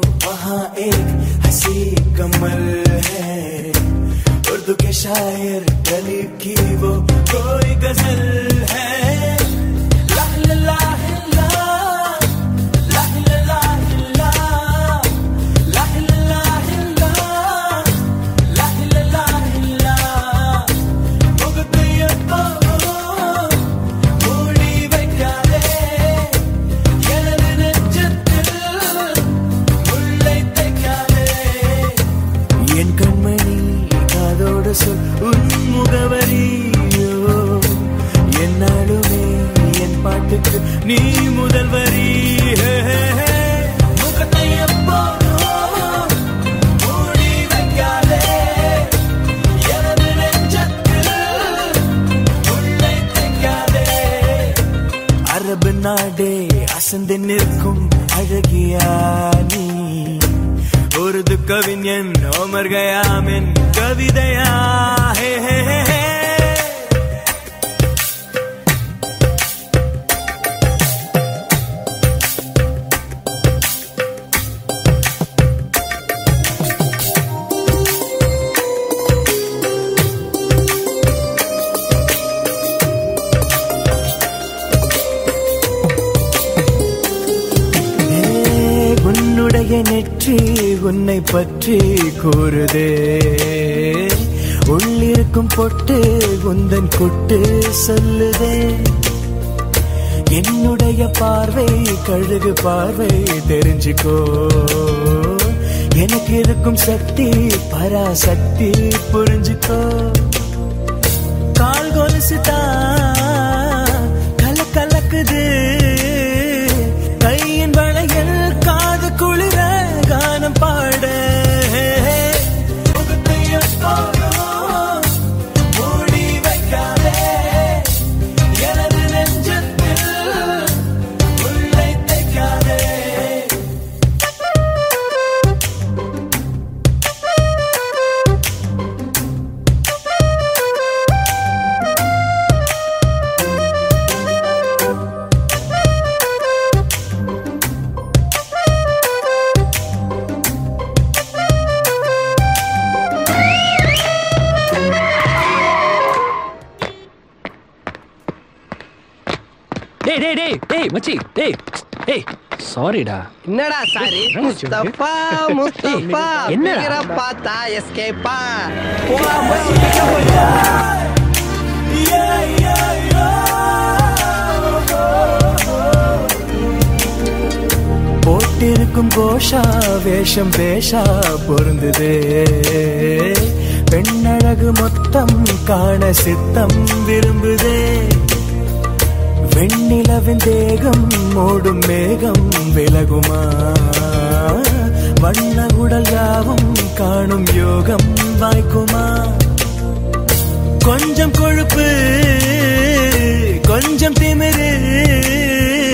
वहाँ एक हंसी कमल है उर्दू के शायर गली की वो कोई गजल है ला ला ला ला, ला ला ला ला, ला ला ला ला, ला ला ला ला. முகத்தையப்போ மூடி வைக்காதே எனது நெஞ்சத்தில் முள்ளை தைக்காதே என் கண்மணி காதோடு சொல் உன் முகவரியோ என்னாலுமே என் பாட்டுக்கு நீ முதல் வரி ஹே, ஹே, ஹே. முகத்தை எப்போதும் மூடி வைக்காதே எனது நெஞ்சத்தில் முள்ளை தைக்காதே அரபு நாடே அசந்து நிற்கும் அழகியா நீ உருது கவிஞன் ஓமர் கயாமின் கவிதையா ஹே ஹே ஹே ஹே ஏ, உன்னுடைய நெற்றி உன்னை பற்றி கூறுதே உள்ளிருக்கும் பொட்டு உந்தன் குட்டு சொல்லுதே என்னுடைய பார்வை கழுகு பார்வை தெரிஞ்சுக்கோ எனக்கு இருக்கும் சக்தி பராசக்தி புரிஞ்சுக்கோ கால் கொலுசுதான் கல கலக்குது கையின் வளையல் காது குளிர கானம் பாட முகத்தை எப்போதும் மூடி வைக்காதே எனது நெஞ்சத்தில் முள்ளை தைக்காதே டேய் டேய் டேய் டேய் மச்சி டேய் டேய் சாரிடா என்னடா சாரி முஸ்தபா முஸ்தபா என்னடா? என்னடா பார்த்தா எஸ்கேப்பா போட்டிருக்கும் கோஷா வேஷம் பேஷா பொருந்துதே பெண்ணழகு மொத்தம் காண சித்தம் விரும்புதே வெண்ணிலவின் தேகம் மூடும் மேகம் விலகுமா வண்ண உடல் யாவும் காணும் யோகம் வாய்க்குமா கொஞ்சம் கொழுப்பு கொஞ்சம் திமிரு